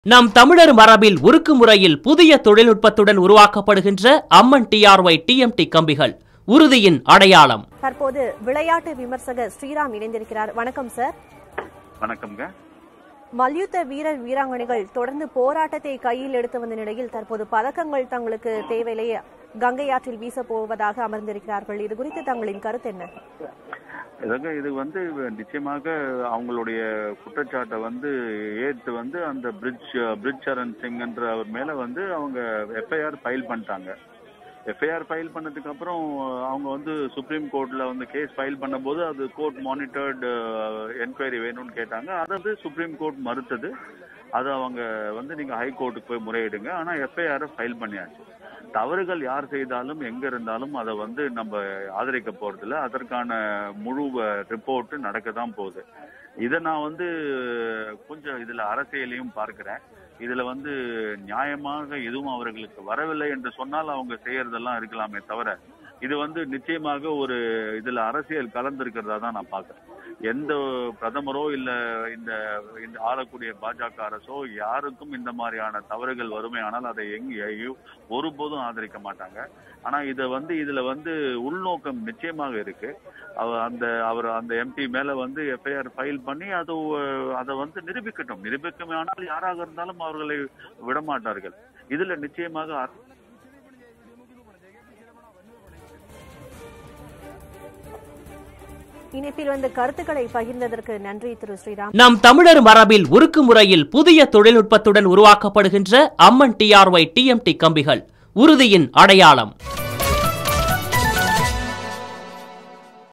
நம் தமிழர் மரபில் உருக்கு முறையில் புதிய தொழில்நுட்பத்துடன் உருவாக்கப்படுகின்ற அம்மன் டிஆர்ஒய் டிஎம்டி கம்பிகள் உறுதியின் அடையாளம் தற்போது விளையாட்டு விமர்சகர் ஸ்ரீராம் இணைந்திருக்கிறார் வணக்கம் சார் வணக்கம்ங்க மல்யுத்த வீரர் வீராங்கனைகள் தொடர்ந்து போராட்டத்தை கையில் எடுத்து வந்த நிலையில் தற்போது பதக்கங்கள் தங்களுக்கு தேவையிலேயே கங்கை ஆற்றில் வீச போவதாக அமர்ந்திருக்கிறார்கள் இது குறித்து தங்களின் கருத்து என்ன இதாங்க இது வந்து நிச்சயமாக அவங்களுடைய குற்றச்சாட்டை வந்து ஏற்று வந்து அந்த பிரிட்ஜ் பிரிட்ஜ் சரண் சிங்ன்ற அவர் மேல வந்து அவங்க எஃப்ஐஆர் ஃபைல் பண்ணிட்டாங்க எஃப்ஐஆர் ஃபைல் பண்ணதுக்கு அப்புறம் அவங்க வந்து சுப்ரீம் கோர்ட்ல வந்து கேஸ் ஃபைல் பண்ணும்போது அது கோர்ட் மானிட்டர்டு என்கொயரி வேணும்னு கேட்டாங்க அதாவது சுப்ரீம் கோர்ட் மறுத்தது அது அவங்க வந்து நீங்க ஹை கோர்ட்டுக்கு போய் முறையிடுங்க ஆனா எஃப்ஐஆர் ஃபைல் பண்ணியாச்சு தவறுகள் யார் செய்தாலும் எங்க இருந்தாலும் அதை வந்து நம்ம ஆதரிக்க போறதில்ல அதற்கான முழு ரிப்போர்ட் நடக்க தான் போகுது இதை நான் வந்து கொஞ்சம் இதுல அரசியலையும் பார்க்கிறேன் இதுல வந்து நியாயமாக எதுவும் அவர்களுக்கு வரவில்லை என்று சொன்னால் அவங்க செய்யறதெல்லாம் இருக்கலாமே தவிர இது வந்து நிச்சயமாக ஒரு இதுல அரசியல் கலந்திருக்கிறதா தான் நான் பார்க்கிறேன் எந்த பிரதமரோ இல்ல இந்த இந்த ஆளக்கூடிய பாஜக அரசோ யாருக்கும் இந்த மாதிரியான தவறுகள் வறுமையானால் அதை எங்கேயும் ஒருபோதும் ஆதரிக்க மாட்டாங்க ஆனா இத வந்து இதுல வந்து உள்நோக்கம் நிச்சயமாக இருக்கு அவ அந்த அவர் அந்த எம்பி மேல வந்து எஃப்ஐஆர் ஃபைல் பண்ணி அது அதை வந்து நிரூபிக்கட்டும் நிரூபிக்குமானால் யாராக இருந்தாலும் அவர்களை விடமாட்டார்கள் இதுல நிச்சயமாக அர- இணைப்பில் வந்து கருத்துக்களை பகிர்ந்ததற்கு நன்றி திரு ஸ்ரீராம் நம் தமிழர் மரபில் உருக்கு முறையில் புதிய தொழில்நுட்பத்துடன் உருவாக்கப்படுகின்ற அம்மன் டிஆர்ஒய் டிஎம்டி கம்பிகள் உறுதியின் அடையாளம்